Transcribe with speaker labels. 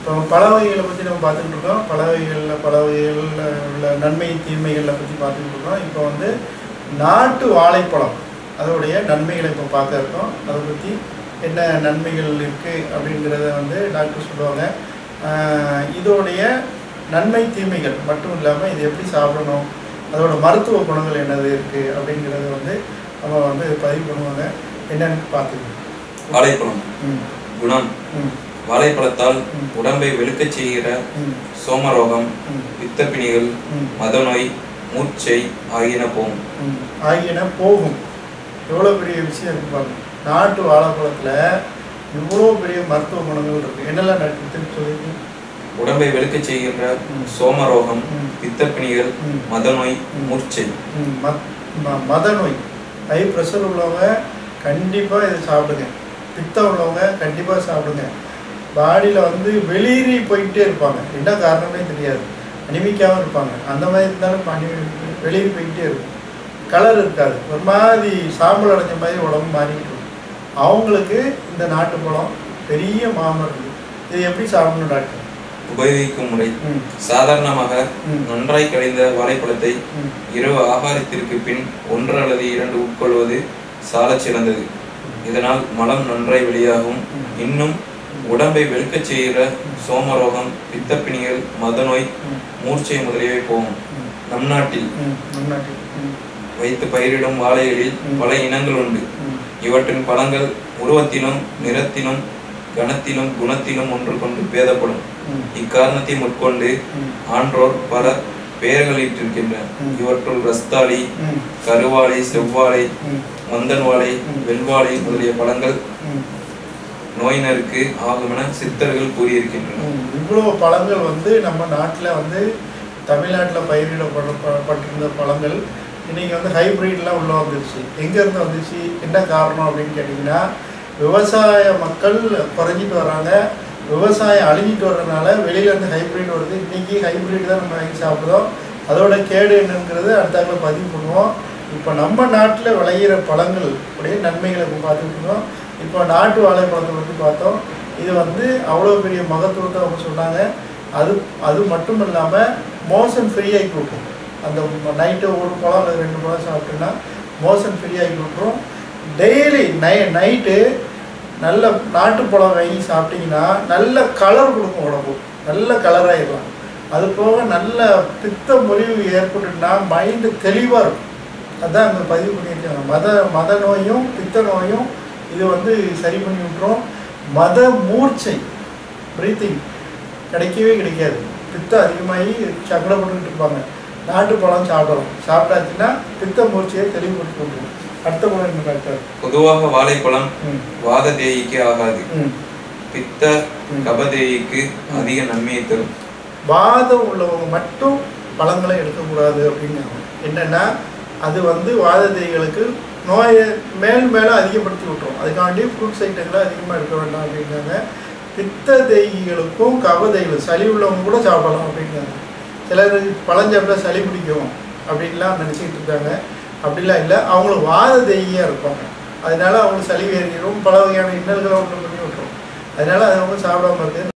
Speaker 1: இப்போ பல வகைகளை பற்றி நம்ம பார்த்துக்கிட்டு இருக்கோம் பல வகைகளில் பல வகைகளில் உள்ள நன்மை தீமைகளை பற்றி பார்த்துக்கிட்டு இருக்கோம் இப்போ வந்து நாட்டு வாழைப்பழம் அதோடைய நன்மைகளை இப்போ பார்க்க இருக்கோம் அதை பற்றி என்ன நன்மைகள் இருக்குது அப்படிங்கிறத வந்து டாக்டர் சொல்லுவாங்க ஆஹ் இதோடைய நன்மை தீமைகள் மட்டும் இல்லாமல் இது எப்படி சாப்பிடணும் அதோட மருத்துவ குணங்கள் என்னது இருக்குது அப்படிங்கிறத வந்து நம்ம வந்து பதிவு பண்ணுவாங்க என்னன்னு பார்த்துக்கணும்
Speaker 2: வாழைப்பழம்
Speaker 1: ம்
Speaker 2: குணம்
Speaker 1: ம்
Speaker 2: வாழைப்பழத்தால்
Speaker 1: ம்.
Speaker 2: உடம்பை வெளுக்கச் செய்கிற
Speaker 1: ம்
Speaker 2: சோமரோகம்
Speaker 1: ம்
Speaker 2: பித்தப்பிணிகள்
Speaker 1: ம்
Speaker 2: மதநோய் மூர்ச்சை ஆகியன போகும்
Speaker 1: ம். ஆகியன போகும் எவ்வளோ பெரிய விஷயம் இருக்கு பாருங்க நாட்டு வாழைப்பழத்தில் இவ்வளோ பெரிய மருத்துவ குணங்கள் இருக்கு என்னெல்லாம் டாக்டர் திருப்பி சொல்லியிருக்கீங்க
Speaker 2: உடம்பை வெளுக்கச் செய்கின்ற
Speaker 1: ம்.
Speaker 2: சோமரோகம்
Speaker 1: ம்.
Speaker 2: பித்தப்பிணிகள்
Speaker 1: ம்.
Speaker 2: மதநோய்
Speaker 1: ம்.
Speaker 2: மூர்ச்சை
Speaker 1: ம், மத்- ம- மத நோய் ஹை ப்ரெஷர் உள்ளவங்க கண்டிப்பாக இதை சாப்பிடுங்க பித்தம் உள்ளவங்க கண்டிப்பாக சாப்பிடுங்க பாடியில் வந்து வெளியேறி போயிட்டே இருப்பாங்க என்ன காரணமே தெரியாது அனிமிக்காமல் இருப்பாங்க அந்த மாதிரி இருந்தாலும் பனி வெளியேறி போயிட்டே இருக்கும் கலர் இருக்காது ஒரு மாதிரி சாம்பல் அடைஞ்ச மாதிரி உடம்பு மாறிக்கிட்டு இருக்கும் அவங்களுக்கு இந்த நாட்டுப்பழம் பெரிய மாமரம் இது எப்படி சாப்பிடணும் டாக்டர்
Speaker 2: உபயோகிக்கும் முறை
Speaker 1: ம்
Speaker 2: சாதாரணமாக
Speaker 1: ம்.
Speaker 2: நன்றாய் கழிந்த வாழைப்பழத்தை
Speaker 1: ம்
Speaker 2: இரவு ஆகாரத்திற்கு பின் ஒன்று அல்லது இரண்டு உட்கொள்வது சாலச் சிறந்தது இதனால் மலம் நன்றாய் வெளியாகும்
Speaker 1: ம்.
Speaker 2: இன்னும் உடம்பை வெளுக்கச் செய்கிற சோமரோகம் பித்தப்பிணிகள் மதநோய்
Speaker 1: ம்
Speaker 2: மூர்ச்சை முதலியவை போகும்
Speaker 1: ம்
Speaker 2: நம் நாட்டில்
Speaker 1: ம் நம் நாட்டில் ம்
Speaker 2: வைத்து பயிரிடும் வாழைகளில்
Speaker 1: ம்.
Speaker 2: பல இனங்கள் உண்டு
Speaker 1: ம்
Speaker 2: இவற்றின் பழங்கள் உருவத்திலும் நிறத்திலும் கனத்திலும் குணத்திலும் ஒன்று கொண்டு பேதப்படும்
Speaker 1: ம்
Speaker 2: இக்காரணத்தை முற்கொண்டு
Speaker 1: ம்
Speaker 2: ஆன்றோர் பல பெயர்களிட்டிருக்கின்றனர்
Speaker 1: ம்.
Speaker 2: இவற்றுள் ரஸ்தாளி
Speaker 1: ம்
Speaker 2: கருவாழை செவ்வாழை
Speaker 1: ம்
Speaker 2: மந்தன் வாழை
Speaker 1: ம்.
Speaker 2: வெண்வாழை முதலிய பழங்கள்
Speaker 1: ம்
Speaker 2: நோயினருக்கு ஆகுமென சித்தர்கள் கூறியிருக்கின்றனர்
Speaker 1: ம். இவ்வளோ பழங்கள் வந்து நம்ம நாட்டில் வந்து தமிழ்நாட்டில் பயிரிடப்பட்டிருந்த பழங்கள் இன்னைக்கு வந்து ஹைப்ரிட்லாம் உள்ள வந்துருச்சு எங்கேருந்து வந்துச்சு என்ன காரணம் அப்படின்னு கேட்டிங்கன்னா விவசாய மக்கள் குறைஞ்சிட்டு வராங்க விவசாயம் அழிஞ்சிட்டு வர்றதுனால வெளியிலேருந்து ஹைப்ரிட் வருது இன்னைக்கு ஹைப்ரிட் தான் நம்ம வாங்கி சாப்பிடுறோம் அதோட கேடு என்னங்கிறது அடுத்தாக்குல பதிவு பண்ணுவோம் இப்போ நம்ம நாட்டில் விளையிற பழங்கள் உடைய நன்மைகளை இப்போ பார்த்துட்டு இருக்கோம் இப்போ நாட்டு வாழைப்பழத்தை பற்றி பார்த்தோம் இது வந்து அவ்வளோ பெரிய மகத்துவத்தை அவங்க சொன்னாங்க அது அது மட்டும் இல்லாமல் மோஷன் ஃப்ரீ ஆகி கொடுக்கும் அந்த நைட்டு ஒரு பழம் அல்லது ரெண்டு பழம் சாப்பிட்டோன்னா மோஷன் ஃப்ரீ ஆகி கொடுக்கும் டெய்லி நை நைட்டு நல்ல நாட்டுப்பழம் வாங்கி சாப்பிட்டீங்கன்னா நல்ல கலர் கொடுக்கும் உடம்பு நல்ல கலராகிடலாம் அது போக நல்ல பித்த முறிவு ஏற்பட்டுட்டுனா மைண்டு தெளிவாக இருக்கும் அதான் அங்கே பதிவு பண்ணியிருக்காங்க மத மத நோயும் பித்த நோயும் இது வந்து சரி பண்ணி விட்டுரும் மத மூர்ச்சை பிரீத்திங் கிடைக்கவே கிடைக்காது பித்தம் அதிகமாகி சங்கடப்பட்டுக்கிட்டு இருப்பாங்க நாட்டு பழம் சாப்பிடலாம் சாப்பிட்டாச்சுன்னா பித்த மூர்ச்சையை தெளிவுபடுத்தி விட்டுரும் அடுத்த பழம் என்ன டாக்டர்
Speaker 2: பொதுவாக வாழைப்பழம்
Speaker 1: ம்
Speaker 2: வாத தேயிக்கு ஆகாது
Speaker 1: ம்
Speaker 2: பித்த
Speaker 1: ம்.
Speaker 2: கபதேயிக்கு அதிக நன்மையை தரும்
Speaker 1: வாதம் உள்ளவங்க மட்டும் பழங்களை எடுக்கக்கூடாது அப்படிங்கிறாங்க என்னென்னா அது வந்து வாதத்தைகளுக்கு நோயை மேல் மேலே அதிகப்படுத்தி விட்டுரும் அதுக்காண்டி ஃப்ரூட்ஸ் ஐட்டங்களை அதிகமாக எடுக்க வேண்டாம் அப்படிங்கிறாங்க பித்த தேகிகளுக்கும் கபதைகள் சளி உள்ளவங்க கூட சாப்பிடலாம் அப்படிங்கிறாங்க சிலர் பழம் சாப்பிட்டா சளி பிடிக்கும் அப்படின்லாம் நினச்சிக்கிட்டு இருக்காங்க அப்படிலாம் இல்லை அவங்களுக்கு வாத தேகியாக இருப்பாங்க அதனால அவங்களுக்கு சளி ஏறிடும் பல வகையான இன்னல்களை ஒன்று பண்ணி விட்டுரும் அதனால அதை அவங்க சாப்பிடாம இருக்கிறது